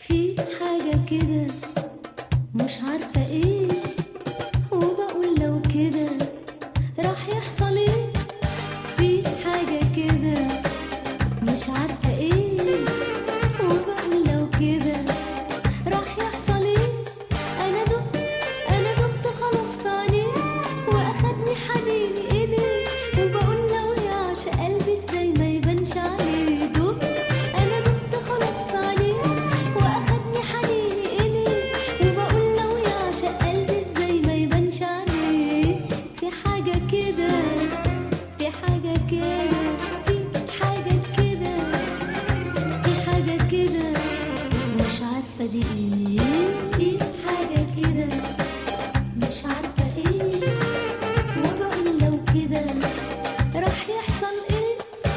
في حاجة كده مش عارفة ايه وبقول لو كده راح يحصل ايه في حاجة كده مش عارفة ايه وبقول لو كده راح يحصل ايه انا دقت انا دقت خلاص في عينيه واخدني حبيبي اليه وبقول لو يعشق قلبي ازاي ما يبانش عليه دقت انا دقت خلاص في عينيه واخدني حبيبي اليه وبقول لو يعشق قلبي ازاي ما يبانش عليه في حاجة كده في حاجة كده في حاجة كده في حاجة كده مش عارفة دي ايه في حاجة كده مش عارفة ايه وبقول لو كده راح يحصل ايه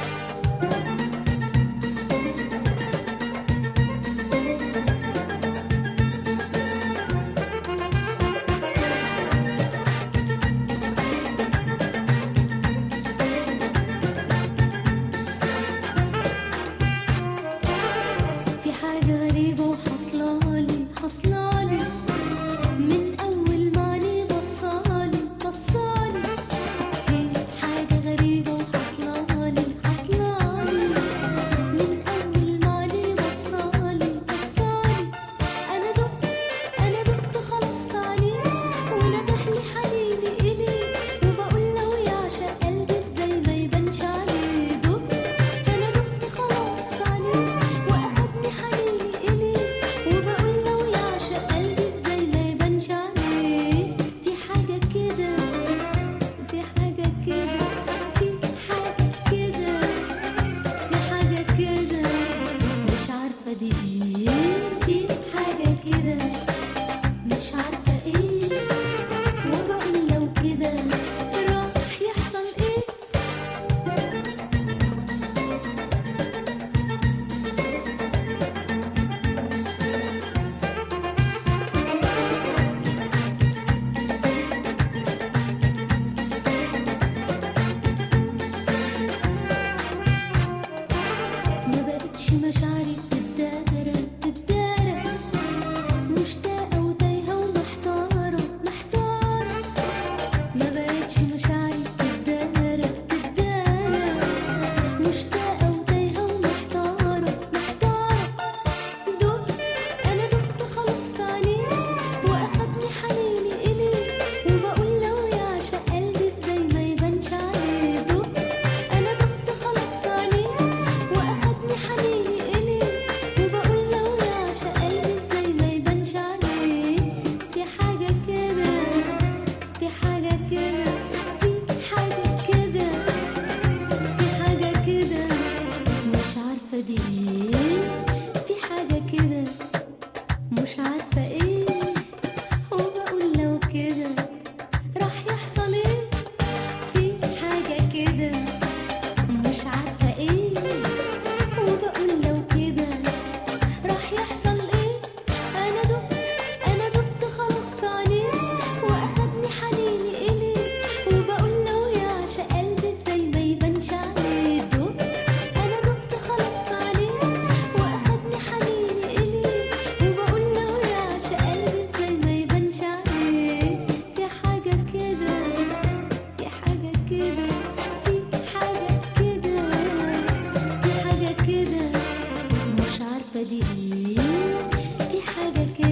في حاجة غريبة وحصلالي حصلالي من أول ما عينيه بصالي بصالي في حاجة غريبة وحصلالي حصلالي من أول ما عينيه بصالي بصالي أنا دقت أنا دقت خلاص في عينيه وندهلي حبيبي إليه وبقول لو يعشق قلبي إزاي ما يبانش عليه دقت أنا دقت خلاص في عينيه وأخدني حبيبي إليه وبقول لو يعشق قلبي إزاي ما يبانش عليه في حاجة كده في حاجة كده في حاجة كده في حاجة كده مش عارفة دي ايه في حاجة كده مش عارفة ايه وبقول لو كده راح يحصل ايه ما بقتش مشاعري تتدارى تتدارى مشتاقة وتايهة ومحتارة محتارة ما بقتش مشاعري تتدارى تتدارى مشتاقة وتايهة ومحتارة محتارة دقت أنا دقت خلاص في عينيه وأخدني حنيني إليه وبقول لو يعشق قلبي إزاي ما يبانش عليه دقت أنا دقت خلاص في عينيه وأخدني حنيني إليه وبقول لو يعشق قلبي إزاي ما يبانش عليه في حاجة كده في حاجة كده في حاجة كده في حاجة كده مش عارفة دي ايه في حاجة كده مش عارفة ايه وبقول لو كده راح يحصل ايه في حاجة كده مش عارفة ايه وبقول لو كده راح يحصل ايه انا دقت انا دقت خلاص في عينيه واخدني حنيني اليه وبقول لو يعشق قلبي ازاي ما يبانش عليه دقت انا دقت خلاص في عينيه واخدني حنيني اليه وبقول لو يعشق قلبي ازاي ما يبانش عليه في حاجة كده في حاجة كده في حاجة كده في حاجة كده مش عارفة دي ايه في حاجة كده